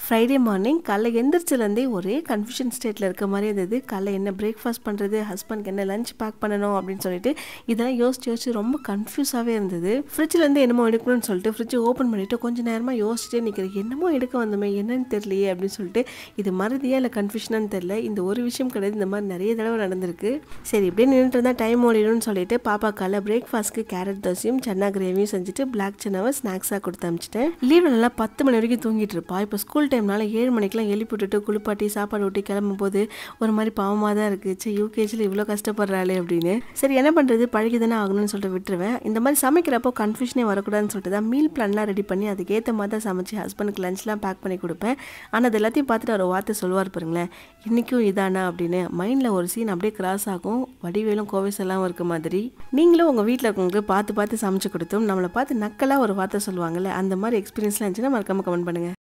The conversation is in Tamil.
ஃப்ரைடே மார்னிங் காலைல எந்திரிச்சிலேருந்தே ஒரே கன்ஃபியூஷன் ஸ்டேட்டில் இருக்க மாதிரி இருந்தது காலைல என்ன பிரேக்ஃபாஸ்ட் பண்ணுறது ஹஸ்பண்ட்க்கு என்ன லஞ்ச் பேக் பண்ணணும் அப்படின்னு சொல்லிட்டு இதெல்லாம் யோசிச்சு யோசிச்சு ரொம்ப கன்ஃபியூஸாகவே இருந்தது ஃப்ரிட்ஜ்லேருந்து என்னமோ எடுக்கணும்னு சொல்லிட்டு ஃப்ரிட்ஜை ஓப்பன் பண்ணிவிட்டு கொஞ்சம் நேரமாக யோசிச்சுட்டே நிற்கிறேன் என்னமோ எடுக்க வந்தோமே என்னன்னு தெரியலையே அப்படின்னு சொல்லிட்டு இது மறதியா இல்லை கன்ஃபியூஷனான்னு தெரியல இந்த ஒரு விஷயம் கிடையாது இந்த மாதிரி நிறைய தடவை நடந்திருக்கு சரி இப்படியே நின்றுட்டு இருந்தால் டைம் ஓடிடும்னு சொல்லிட்டு பாப்பா காலைல பிரேக்ஃபாஸ்ட்க்கு கேரட் தோசையும் சன்னா கிரேவியும் செஞ்சுட்டு பிளாக் சன்னாவை ஸ்நாக்ஸாக கொடுத்து அமிச்சிட்டேன் லீவில் நல்லா பத்து மணி வரைக்கும் தூங்கிட்டு இருப்பா இப்போ ஸ்கூல் டைம்னால ஏழு மணிக்கெலாம் எழுப்பி விட்டுட்டு குளிப்பாட்டி சாப்பாடு ஊட்டி கிளம்பும் போது ஒரு மாதிரி பாவமாக தான் இருக்குது சரி யூகேஜியில் இவ்வளோ கஷ்டப்படுறாளே அப்படின்னு சரி என்ன பண்ணுறது பழகி தானே ஆகணும்னு சொல்லிட்டு விட்டுருவேன் இந்த மாதிரி சமைக்கிறப்போ கன்ஃபியூஷனே வரக்கூடாதுன்னு சொல்லிட்டு தான் மீல் பிளான்லாம் ரெடி பண்ணி அதுக்கேற்ற மாதிரி தான் சமைச்சு ஹஸ்பண்டுக்கு லஞ்ச்லாம் பேக் பண்ணி கொடுப்பேன் ஆனால் அது எல்லாத்தையும் பார்த்துட்டு அவர் வார்த்தை சொல்லுவார் பாருங்களேன் இன்றைக்கும் இதானா அப்படின்னு மைண்டில் ஒரு சீன் அப்படியே கிராஸ் ஆகும் வடிவேலும் கோவிஸ் எல்லாம் இருக்க மாதிரி நீங்களும் உங்கள் வீட்டில் இருக்கவங்களுக்கு பார்த்து பார்த்து சமைச்சு கொடுத்தும் நம்மளை பார்த்து நக்கலாக ஒரு வார்த்தை சொல்லுவாங்கல்ல அந்த மாதிரி எக்ஸ்பீரியன்ஸ்லாம் இருந்துச்சுன்னா மறக்காம கமெண்ட் பண்ணுங்கள்